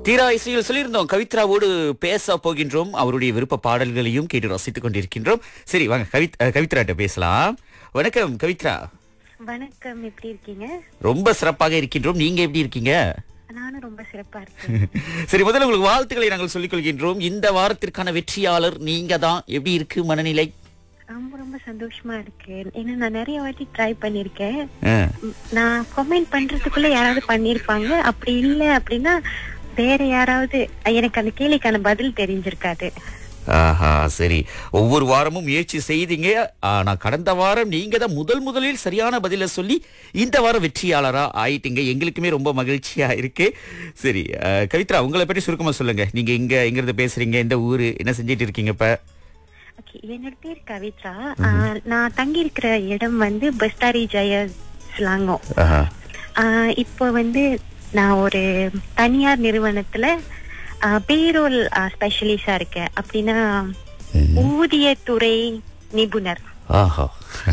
தீரா இசையில் சொல்லியிருந்தோம் கவித்ராவோடு பேச போகின்றோம் அவருடைய விருப்ப பாடல்களையும் கேட்டு ரசித்துக் கொண்டிருக்கின்றோம் சரி வாங்க கவித் அஹ், கவித்ராட்ட பேசலாம் வணக்கம் கவித்ரா வணக்கம் எப்படி இருக்கீங்க ரொம்ப சிறப்பாக இருக்கின்றோம் நீங்க எப்படி இருக்கீங்க நானும் ரொம்ப சிறப்பா இருக்கேன் சரி முதல்ல உங்களுக்கு வாழ்த்துக்களை நாங்கள் சொல்லிக் கொள்கின்றோம் இந்த வாரத்திற்கான வெற்றியாளர் நீங்க தான் எப்படி இருக்கு மனநிலை ரொம்ப ரொம்ப சந்தோஷமா இருக்கு ஏன்னா நான் நிறைய வாட்டி ட்ரை பண்ணிருக்கேன் அஹ், நான் கமெண்ட் பண்றதுக்குள்ள யாராவது பண்ணிருப்பாங்க அப்படி இல்ல அப்படின்னா வேற யாராவது எனக்கு அந்த கேள்விக்கான பதில் தெரிஞ்சிருக்காது ஆஹா சரி ஒவ்வொரு வாரமும் முயற்சி செய்தீங்க ஆனா கடந்த வாரம் நீங்க தான் முதல் முதலில் சரியான பதில சொல்லி இந்த வாரம் வெற்றியாளரா ஆயிட்டீங்க எங்களுக்குமே ரொம்ப மகிழ்ச்சியா இருக்கு சரி அஹ், கவித்ரா உங்களை பற்றி சுருக்கமா சொல்லுங்க நீங்க எங்க எங்க இருந்து பேசுறீங்க எந்த ஊரு என்ன செஞ்சிட்டு இருக்கீங்க இப்ப ஓகே என்னோட பேர் கவித்ரா ஆஹ், நான் தங்கி இருக்கிற இடம் வந்து பஸ்தாரி ஜெய ஸ்லாங்கோ ஆஹா. ஆஹ் இப்போ வந்து நான் ஒரு தனியார் நிறுவனத்துல பேரோல் ஸ்பெஷலிஸ்டா இருக்கேன் அப்படின்னா ஊதியத்துறை நிபுணர் ஆஹா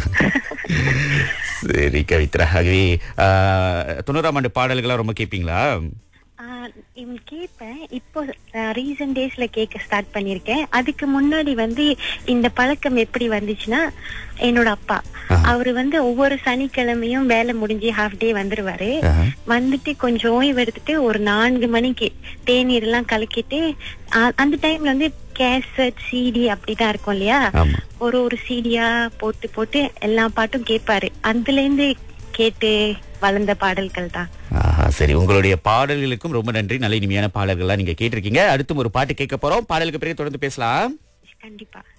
சரி கவித்ரா ஆகவே அஹ், தொண்ணூறாம் ஆண்டு பாடல்களா ரொம்ப கேட்பீங்களா ஆஹ் இவன் கேட்பேன் இப்போ ரீசன்ட் டேஸ்ல கேட்க ஸ்டார்ட் பண்ணிருக்கேன் அதுக்கு முன்னாடி வந்து இந்த பழக்கம் எப்படி வந்துச்சுன்னா என்னோட அப்பா அவரு வந்து ஒவ்வொரு சனிக்கிழமையும் வேலை முடிஞ்சு ஹாஃப் டே வந்துருவாரு ஆஹா. வந்துட்டு கொஞ்சம் ஓய்வு எடுத்துட்டு ஒரு நான்கு மணிக்கு தேநீர் எல்லாம் கலக்கிட்டு ஆ- அந்த டைம்ல வந்து கேசட் சிடி அப்படிதான் இருக்கும் இல்லையா ஆமா ஒரு ஒரு சீடியா போட்டு போட்டு எல்லா பாட்டும் கேட்பாரு அதுல இருந்து கேட்டு வளர்ந்த பாடல்கள் தான் ஆஹா, சரி உங்களுடைய பாடல்களுக்கும் ரொம்ப நன்றி நல்ல இனிமையான பாடல்கள்லாம் நீங்க கேட்டிருக்கீங்க அடுத்தும் ஒரு பாட்டு கேட்க போறோம் பாடலுக்கு பிறகு தொடர்ந்து பேசலாம் கண்டிப்பா